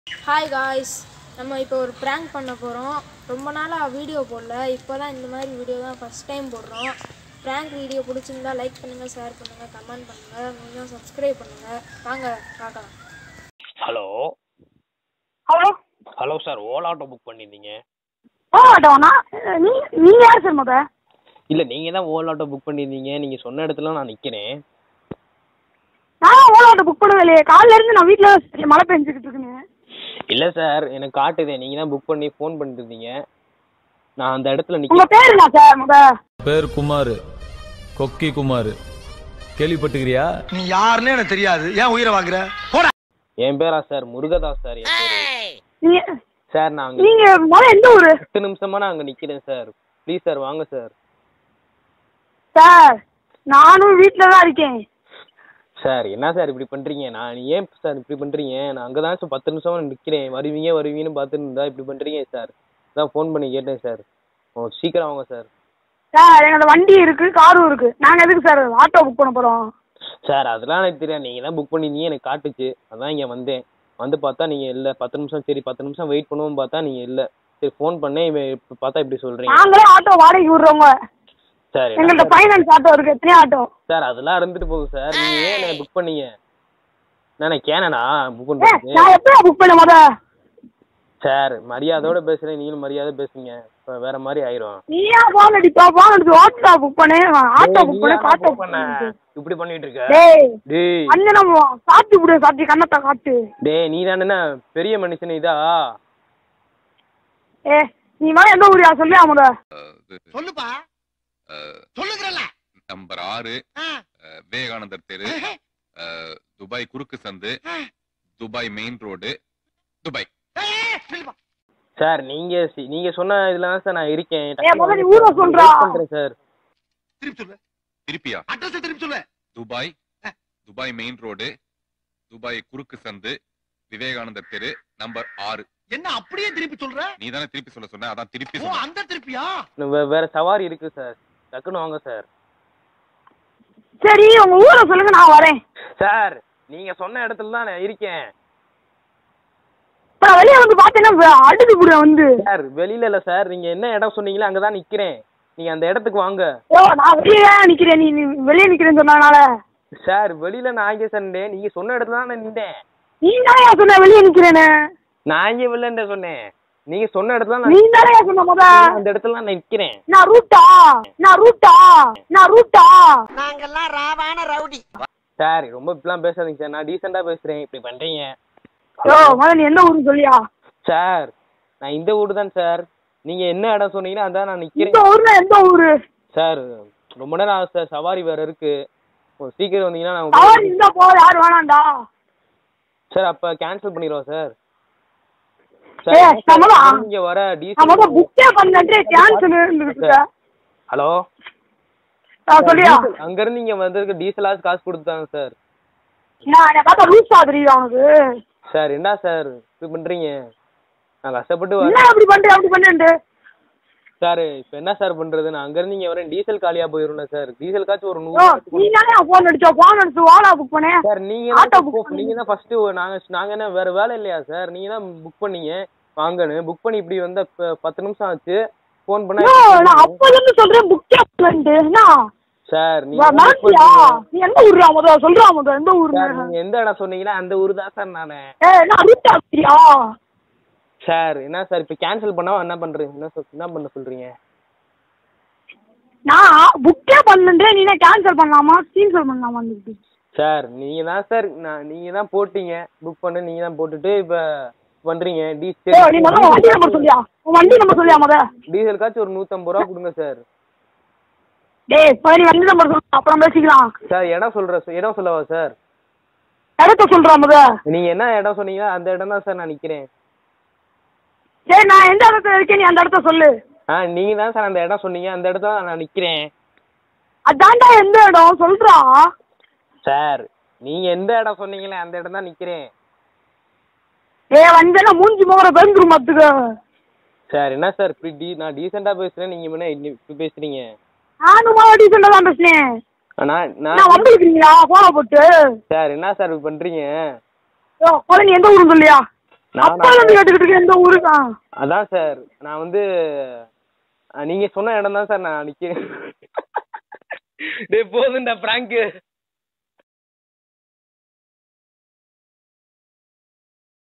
Hi guys நம்ம இப்போ ஒரு ப்ராங்க் பண்ண போகிறோம் ரொம்ப நாளாக வீடியோ போடல இப்போ தான் இந்த மாதிரி வீடியோ தான் ஃபஸ்ட் டைம் போடுறோம் ப்ராங்க் வீடியோ பிடிச்சிருந்தா லைக் பண்ணுங்கள் ஷேர் பண்ணுங்கள் கமெண்ட் பண்ணுங்கள் கொஞ்சம் சப்ஸ்கிரைப் பண்ணுங்கள் வாங்க பார்க்கலாம் hello hello hello sir Ola auto book பண்ணியிருந்தீங்க ஓ ஆட்டோண்ணா நீ நீங்கள் யார் சார் முத இல்லை நீங்கள் தான் ஓலா ஆட்டோ புக் பண்ணியிருந்தீங்க நீங்கள் சொன்ன இடத்துல நான் நிற்கிறேன் நான் ஓலோ ஆட்டோ புக் பண்ணவே இல்லையே காலையில இருந்து நான் வீட்டில் மழை பெஞ்சுக்கிட்டு இருக்குங்க இல்லை சார் எனக்கு காட்டுதே நீங்கள் தான் புக் பண்ணி ஃபோன் பண்ணிட்டு இருந்தீங்க நான் அந்த இடத்துல உங்க நிற்கிறேன் பேர் என்ன சார் முத பேர் குமார் கொக்கி குமார் கேள்விப்பட்டுக்கிறியா நீ யாருன்னு எனக்கு தெரியாது ஏன் உயிரை வாங்குற போடா என் பேரா சார் முருகதாஸ் சார் என் பேர் நீங்க சார் நான் அங்கே நீங்க முத எந்த ஊரு பத்து நிமிஷமா நான் அங்கே நிற்கிறேன் சார் ப்ளீஸ் சார் வாங்க சார் சார் நானும் வீட்டில் தான் இருக்கேன் சார் என்ன சார் இப்படி பண்ணுறீங்க நான் ஏன் சார் இப்படி பண்ணுறீங்க நான் அங்கே தான் சார் பத்து நிமிஷமா நிற்கிறேன் வருவீங்க வருவீங்கன்னு பார்த்துட்டு இருந்தா இப்படி பண்ணுறீங்க சார் தான் ஃபோன் பண்ணி கேட்டேன் சார் ஓ சீக்கிரம் வாங்க சார் சார் எங்களோட வண்டி இருக்கு காரும் இருக்கு நாங்கள் எதுக்கு சார் ஆட்டோ புக் பண்ண போகிறோம் சார் அதெல்லாம் எனக்கு தெரியாது நீங்கள் தான் புக் பண்ணியிருந்தீங்க எனக்கு காட்டுச்சு அதான் இங்கே வந்தேன் வந்து பார்த்தா நீங்கள் இல்லை பத்து நிமிஷம் சரி பத்து நிமிஷம் வெயிட் பண்ணுவோம் பார்த்தா நீங்கள் இல்லை சரி ஃபோன் பண்ணேன் இவன் இப்ப பார்த்தா இப்படி சொல்கிறீங்க நாங்களே ஆட்டோ வாடகைக்கு விடுறவங்க சார் என்ன எங்கள்கிட்ட சார்? ஃபைனான்ஸ் ஆட்டோ இருக்கு எத்தனை ஆட்டோ சார் அதெல்லாம் இருந்துட்டு போகுது சார் நீங்கள் ஏன் என்ன புக் பண்ணீங்க நான் கேனடா புக் ஏ பண்ணுறது நான் எப்போ புக் பண்ண முத சார் மரியாதையோட பேசுகிறேன் நீங்களும் மரியாதை பேசுங்க இப்போ வேற மாதிரி ஆயிரும் நீ ஏன் ஃபோன் அடிப்பா ஃபோன் அடிச்சு ஆட்டோ புக் பண்ணு ஆட்டோ ஏய், புக் நீ பண்ணு ஏன் ஆட்டோ book புக் பண்ண பண்ணு இப்படி பண்ணிட்டு இருக்க டேய் டேய் அண்ணன் நம்ம சாப்பிட்டு விடு சாப்பிட்டு கண்ணத்தை காட்டு டேய் நீ தானே பெரிய மனுஷன் இதா ஏ நீ மேல எந்த ஊரியா சொல்லியா முத சொல்லுப்பா அஹ், சொல்லுகிறல்ல நம்பர் ஆறு அஹ், விவேகானந்தர் தெரு அஹ், துபாய் குறுக்கு சந்து துபாய் மெயின் ரோடு துபாய் சொல்லுப்பா சார் நீங்க சி- நீங்க சொன்ன இதுல தான் சார் நான் இருக்கேன் ஏய், முதல்ல நீ ஊரை சொல்றா. Wait பண்றேன் சார் திருப்பி சொல்லு திருப்பியா அட்ரஸ் திருப்பி சொல்லு Dubai Dubai main road Dubai குறுக்கு சந்து விவேகானந்தர் தெரு நம்பர் ஆறு என்ன அப்படியே திருப்பி சொல்ற நீ தானே திருப்பி சொல்ல சொன்ன அதான் திருப்பி ஓ சொன்ன அந்த திருப்பியா இன்னும் வே- வேற சவாரி இருக்கு சார் டக்குன்னு வாங்க சார் சரி உங்க ஊரை சொல்லுங்க நான் வரேன் சார் நீங்க சொன்ன இடத்துல தான் நான் இருக்கேன் இப்ப நான் வெளியே வந்து பார்த்தேன்னா அடுத்து கூட வந்து சார் வெளியில இல்ல சார் நீங்க என்ன இடம் சொன்னீங்களோ அங்கதான் நிக்கிறேன் நீங்க அந்த இடத்துக்கு வாங்க ஓ நான் வெளியே நிக்கிறேன் நீ நீ வெளியே நிக்கிறேன்னு சொன்னதுனால சார் வெளியில நான் இங்கே சார் நின்றேன் நீங்க சொன்ன இடத்துல தான் நான் நின்றேன் நீ தானே சொன்ன வெளியே நிக்கிறேன்னு நான் இங்கே வெளில சொன்னேன் நீங்க சொன்ன இடத்துல தான் நீ நான் தானே சொன்ன முத நிக்கிறேன். அந்த இடத்துல தான் நான் நிக்கிறேன் நான் ரூட்டா நான் ரூட்டா நான் ரூட்டா சார் ரொம்ப இப்படிலாம் பேசாதீங்க சார் நான் டீசெண்டா பேசுறேன் இப்படி பண்றீங்க யோ முதல்ல நீ எந்த ஊருன்னு சொல்லியா சார் நான் இந்த ஊர் தான் சார் நீங்க என்ன இடம் சொன்னீங்களோ அதான் நான் இந்த நிக்கிறேன் ஊர்னா எந்த ஊரு சார் ரொம்ப நேரம் ஆகுது சார் சவாரி வேற இருக்கு கொஞ்சம் சீக்கிரம் வந்தீங்கன்னா நான் தவறு உங்களுக்கு- இருந்தா போ யாரும் வேணாம்டா சார் அப்ப கேன்சல் பண்ணிடுவோம் சார் ஏய், சமலா. நீங்க வர நான் டீசல் முதல் புக்கே பண்ணிட்டு கேன்சல் இருந்துருக்கு ஹலோ சொல்லியா அங்க இருந்து இங்க வந்ததுக்கு டீசலாவது காசு கொடுத்தாங்க சார் நான் என்னை பார்த்தா லூஸ் ஆகுறீங்க அவனுக்கு சார் என்ன சார் இப்படி பண்றீங்க நான் கஷ்டப்பட்டு வரேன் என்ன அப்படி பண்ற அப்படி பண்ணிட்டு சார் இப்போ என்ன சார் பண்றது நான் அங்க இருந்து இங்க வரேன் டீசல் காலியா போயிரும்ல சார் டீசல் காச்சும் ஒரு ஓ நூறு நீ தானே ஃபோன் அடிச்சா ஃபோன் அடிச்சு ஓலா புக் பண்ணேன் சார் நீங்க ஆட்டோ தான் புக் book- நீங்க தான் ஃபர்ஸ்ட் நாங்க நாங்க என்ன வேற வேலை இல்லையா சார் நீங்க தான் புக் பண்ணீங்க வாங்கன்னு புக் பண்ணி இப்படி வந்தா ப- பத்து நிமிஷம் ஆச்சு ஃபோன் பண்ணா ஐயோ, நான் அப்பல இருந்து சொல்றேன் புக்கே பண்ணிட்டு என்ன சார் நீங்க வா- book மாட்டியா பண்ணீங்க. நீ எந்த ஊர்ரா முத சொல்றா முத எந்த ஊரு சார் நீங்க எந்த இடம் சொன்னீங்களோ அந்த ஊர் தான் சார் நானு ஏய் நான் ரூட்டா அப்படியா சார் என்ன சார் இப்போ கேன்சல் பண்ணா என்ன பண்றீங்க என்ன சொல் என்ன பண்ண சொல்றீங்க நான் புக்கே பண்ணிட்டு நீ கேன்சல் பண்ணலாமா கேன்சல் பண்ணலாமா வந்துட்டு சார் நீங்க தான் சார் நான் நீங்க தான் போட்டீங்க புக் பண்ணி நீங்க தான் போட்டுட்டு இப்ப பண்றீங்க ஏய் நீ முதல்ல உன் வண்டி நம்பர் சொல்லியா உன் வண்டி நம்பர் சொல்லியா முத டீசல் காச்சு ஒரு நூத்தம்பது ரூபா கொடுங்க சார் டேய் இப்ப நீ வண்டி நம்பர் சொல்லு அப்புறம் பேசிக்கலாம் சார் இடம் சொல்ற இடம் சொல்லவா சார் இடத்த சொல்றா முத நீங்க என்ன இடம் சொன்னீங்களோ அந்த இடம் தான் சார் நான் நிக்கிறேன் சரி நான் எந்த இடத்துல இருக்கேன் நீ அந்த இடத்த சொல்லு ஆ நீங்க தான் சார் அந்த இடம் சொன்னீங்க அந்த இடத்துல தான் நான் நிக்கிறேன் அதான்டா எந்த இடம் சொல்றா சார் நீங்க எந்த இடம் சொன்னீங்களே அந்த இடம் தான் நிக்கிறேன் ஏய் வந்தேன்னா மூஞ்சி முகர பெருந்துரும் மத்துக்கு சார் என்ன சார் இப்படி டீ நான் டீசெண்டா பேசுறேன் நீங்க என்ன இப்படி இப்படி பேசுறீங்க நானும் மாவா டீசெண்டாக தான் பேசினேன் நான் நான் நான் வந்துருக்கீங்களா போன போட்டு சார் என்ன சார் இப்படி பண்றீங்க யோ, முதல்ல நீ எந்த ஊருன்னு சொல்லியா நான் அப்பா இருந்து கேட்டுக்கிட்டு இருக்கேன் எந்த ஊருக்கா அதான் சார் நான் வந்து அஹ், நீங்க சொன்ன இடம் தான் சார் நான் நிக்கிறேன் டேய் போதும்டா பிராங்க்